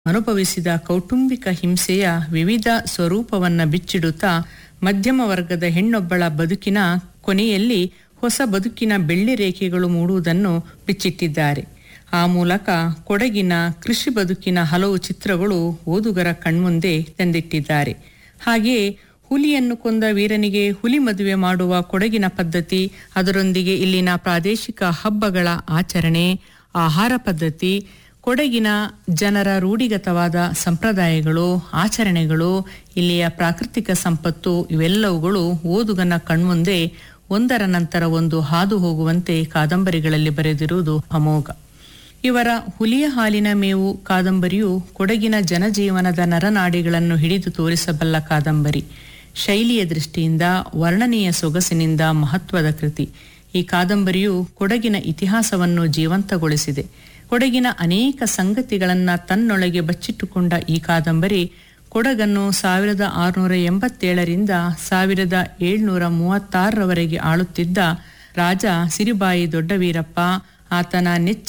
ಅನುಭವಿಸಿದ ಕೌಟುಂಬಿಕ ಹಿಂಸೆಯ ವಿವಿಧ ಸ್ವರೂಪವನ್ನ ಬಿಚ್ಚಿಡುತ್ತಾ ಮಧ್ಯಮ ವರ್ಗದ ಹೆಣ್ಣೊಬ್ಬಳ ಬದುಕಿನ ಕೊನೆಯಲ್ಲಿ ಹೊಸ ಬದುಕಿನ ಬೆಳ್ಳಿ ರೇಖೆಗಳು ಮೂಡುವುದನ್ನು ಬಿಚ್ಚಿಟ್ಟಿದ್ದಾರೆ ಆ ಮೂಲಕ ಕೊಡಗಿನ ಕೃಷಿ ಬದುಕಿನ ಹಲವು ಚಿತ್ರಗಳು ಓದುಗರ ಕಣ್ಮುಂದೆ ತಂದಿಟ್ಟಿದ್ದಾರೆ ಹಾಗೆಯೇ ಹುಲಿಯನ್ನು ಕೊಂದ ವೀರನಿಗೆ ಹುಲಿ ಮದುವೆ ಮಾಡುವ ಕೊಡಗಿನ ಪದ್ಧತಿ ಅದರೊಂದಿಗೆ ಇಲ್ಲಿನ ಪ್ರಾದೇಶಿಕ ಹಬ್ಬಗಳ ಆಚರಣೆ ಆಹಾರ ಪದ್ಧತಿ ಕೊಡಗಿನ ಜನರ ರೂಢಿಗತವಾದ ಸಂಪ್ರದಾಯಗಳು ಆಚರಣೆಗಳು ಇಲ್ಲಿಯ ಪ್ರಾಕೃತಿಕ ಸಂಪತ್ತು ಇವೆಲ್ಲವುಗಳು ಓದುಗನ ಕಣ್ಮುಂದೆ ಒಂದರ ನಂತರ ಒಂದು ಹಾದು ಹೋಗುವಂತೆ ಕಾದಂಬರಿಗಳಲ್ಲಿ ಬರೆದಿರುವುದು ಅಮೋಘ ಇವರ ಹುಲಿಯ ಹಾಲಿನ ಮೇವು ಕಾದಂಬರಿಯು ಕೊಡಗಿನ ಜನಜೀವನದ ನರನಾಡಿಗಳನ್ನು ಹಿಡಿದು ತೋರಿಸಬಲ್ಲ ಕಾದಂಬರಿ ಶೈಲಿಯ ದೃಷ್ಟಿಯಿಂದ ವರ್ಣನೀಯ ಸೊಗಸಿನಿಂದ ಮಹತ್ವದ ಕೃತಿ ಈ ಕಾದಂಬರಿಯು ಕೊಡಗಿನ ಇತಿಹಾಸವನ್ನು ಜೀವಂತಗೊಳಿಸಿದೆ ಕೊಡಗಿನ ಅನೇಕ ಸಂಗತಿಗಳನ್ನು ತನ್ನೊಳಗೆ ಬಚ್ಚಿಟ್ಟುಕೊಂಡ ಈ ಕಾದಂಬರಿ ಕೊಡಗನ್ನು ಸಾವಿರದ ಆರುನೂರ ಎಂಬತ್ತೇಳರಿಂದ ಸಾವಿರದ ಏಳ್ನೂರ ಮೂವತ್ತಾರರವರೆಗೆ ಆಳುತ್ತಿದ್ದ ರಾಜ ಸಿರಿಬಾಯಿ ದೊಡ್ಡವೀರಪ್ಪ ಆತನ ನೆಚ್ಚಿನ